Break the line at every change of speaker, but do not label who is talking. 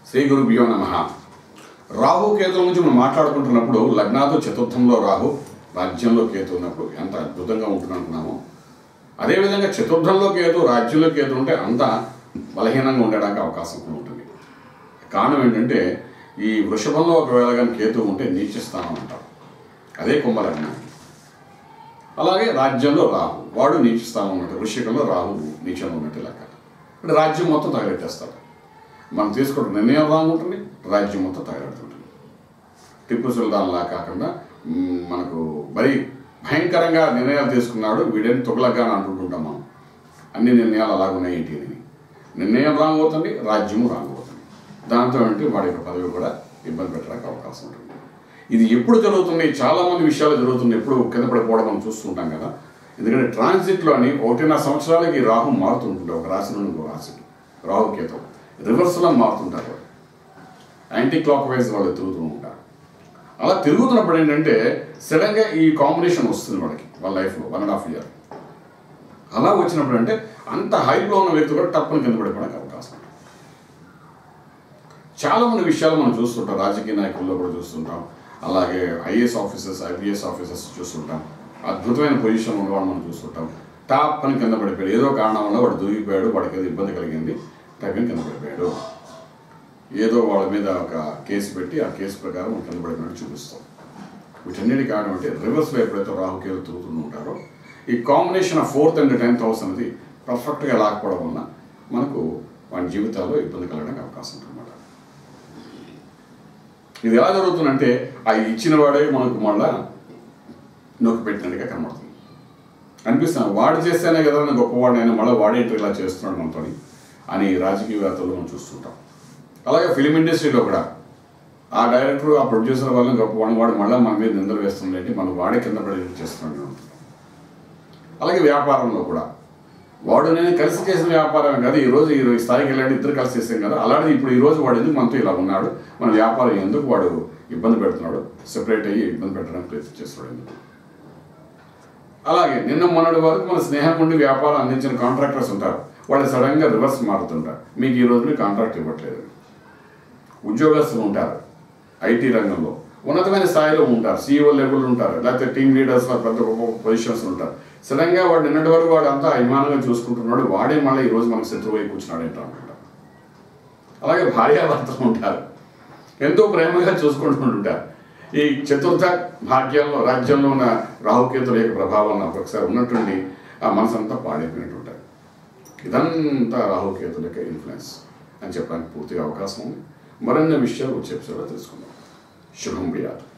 శ్రీ గురుభ్యో నమ రాహు కేతుల నుంచి మనం మాట్లాడుకుంటున్నప్పుడు లగ్నాతో చతుర్థంలో రాహు రాజ్యంలో కేతు ఉన్నప్పుడు ఎంత అద్భుతంగా ఉంటుంది అనుకున్నామో అదేవిధంగా చతుర్థంలో కేతు రాజ్యంలో కేతు ఉంటే అంత బలహీనంగా ఉండడానికి అవకాశం కూడా ఉంటుంది కారణం ఏంటంటే ఈ వృషభంలో ఒకవేళ కానీ కేతు ఉంటే నీచ స్థానం అంటారు అదే కుంభలగ్నానికి అలాగే రాజ్యంలో రాహు వాడు నీచ స్థానం ఉన్నట్టు వృషికంలో రాహు నీచంలో ఉన్నట్టు లెక్క అంటే రాజ్యం మొత్తం తగలెట్టేస్తాడు మనం తీసుకుంటున్న నిర్ణయం రాంగ్ ఉంటుంది రాజ్యం మొత్తం తగలెడుతుంటుంది టిప్పు సుల్తాన్లా కాకుండా మ్, మనకు మరీ భయంకరంగా నిర్ణయాలు తీసుకున్నాడు వీడేం తొగలగా అని అంటుంటుంటాం మనం అన్ని నిర్ణయాలు అలాగున్నాయి ఏంటి అని నిర్ణయం రాంగ్ అవుతుంది రాజ్యము రాంగ్ అవుతుంది దాంతో ఏంటి వాడి యొక్క పదవి కూడా ఇబ్బంది పెట్టడానికి అవకాశం ఉంటుంది ఇది ఎప్పుడు జరుగుతుంది చాలా మంది విషయాలు జరుగుతుంది ఎప్పుడు కింద పడిపోవడం మనం చూస్తుంటాం కదా ఎందుకంటే ట్రాన్సిట్లోని ఒకటిన్నర సంవత్సరాలకి రాహు మారుతుంటుంది ఒక రాశి నుండి ఇంకో రాశికి రాహు కేతం రివర్స్లో మారుతుంటారు వాళ్ళు యాంటీ క్లాక్ వైజ్ వాళ్ళు తిరుగుతూ ఉంటారు అలా తిరుగుతున్నప్పుడు ఏంటంటే సడన్గా ఈ కాంబినేషన్ వస్తుంది వాళ్ళకి వాళ్ళ లైఫ్లో వన్ అండ్ హాఫ్ ఇయర్ అలా వచ్చినప్పుడు అంటే అంత హైప్లో ఉన్న వ్యక్తి కూడా టప్పుని కింద పడిపోవడానికి అవకాశం ఉంటుంది చాలా మంది విషయాలు మనం చూస్తుంటాం రాజకీయ నాయకుల్లో కూడా చూస్తుంటాం అలాగే ఐఏఎస్ ఆఫీసర్స్ ఐపీఎస్ ఆఫీసర్స్ చూస్తుంటాం అద్భుతమైన పొజిషన్ ఉన్నవాడు మనం చూస్తుంటాం టాప్ అని కింద పడిపోయాడు ఏదో కారణం వల్ల వాడు దొరికిపోయాడు వాడికి ఏదో ఇబ్బంది కలిగింది టైప్ కింద పడిపోయాడు ఏదో వాళ్ళ మీద ఒక కేసు పెట్టి ఆ కేసు ప్రకారం వాడు కింద పడిపోయినట్టు చూపిస్తాం వీటన్నిటి కారణం అంటే రివర్స్లో ఎప్పుడైతే రాహుకేలు తిరుగుతూ ఉంటారో ఈ combination of fourth and tenth house అనేది పర్ఫెక్ట్గా లాకపోవడం వల్ల మనకు వాడి జీవితాల్లో ఇబ్బంది కలగడానికి అవకాశం ఉంటుందన్నమాట ఇది ఎలా జరుగుతుందంటే ఆ ఇచ్చిన వాడే మనకు మళ్ళా నొక్కి పెట్టినట్టుగా కనబడుతుంది అనిపిస్తాను వాడు చేస్తేనే కదా నేను గొప్పవాడైనా మళ్ళీ వాడేంటి ఇలా చేస్తున్నాడు మనతో అని రాజకీయవేత్తలు మనం చూస్తుంటాం అలాగే ఫిలిం ఇండస్ట్రీలో కూడా ఆ డైరెక్టర్ ఆ ప్రొడ్యూసర్ వల్ల గొప్పవాడు వాడు మళ్ళీ మన మీద నిందలు వేస్తుందంటే మనం వాడే కింద పడి చేస్తున్నాడు అనుకుంటాం అలాగే వ్యాపారంలో కూడా వాడు నేను కలిసి చేసిన వ్యాపారం కదా ఈ రోజు ఈ స్థాయికి వెళ్ళాడు ఇద్దరు కలిసి చేసాం కదా అలాంటిది ఇప్పుడు ఈ రోజు వాడు ఎందుకు మనతో ఇలా ఉన్నాడు మన వ్యాపారం ఎందుకు వాడు ఇబ్బంది పెడుతున్నాడు సెపరేట్ అయ్యి ఇబ్బంది పెట్టడానికి ప్రయత్నం చేస్తున్నాడు ఎందుకు అలాగే నిన్న మొన్నటి వరకు మన స్నేహం ఉండి వ్యాపారం అందించిన కాంట్రాక్టర్స్ ఉంటారు వాళ్ళు సడన్గా రివర్స్ మారుతుంటారు మీకు ఈ రోజు మీకు కాంట్రాక్ట్ ఇవ్వట్లేదు ఉద్యోగస్తులు ఉంటారు ఐటీ రంగంలో ఉన్నతమైన స్థాయిలో ఉంటారు సీఈఓ లెవెల్ ఉంటారు లేకపోతే టీమ్ లీడర్స్ పెద్ద గొప్ప పొజిషన్స్ ఉంటారు సడన్గా వాడు నిన్నటి వరకు వాడు అంతా అభిమానంగా చూసుకుంటున్నాడు వాడే మళ్ళీ ఈ రోజు మనకు శత్రువు అయి కూర్చున్నాడు ఏంటో అనుకుంటారు అలాగే భార్యాభర్తలు ఉంటారు ఎంతో ప్రేమగా చూసుకుంటుంటారు ఈ చతుర్థ భాగ్యంలో రాజ్యంలో ఉన్న రాహుకేతుల యొక్క ప్రభావం నాకు ఒకసారి ఉన్నటువంటి ఆ మనసంతా పాడైపోయినట్టు ఉంటారు ఇదంతా రాహుకేతుల యొక్క ఇన్ఫ్లుయెన్స్ అని చెప్పడానికి పూర్తిగా అవకాశం ఉంది మరిన్ని విషయాలు వచ్చే ఎపిసోడ్లో తెలుసుకుందాం శుభం వ్యాధి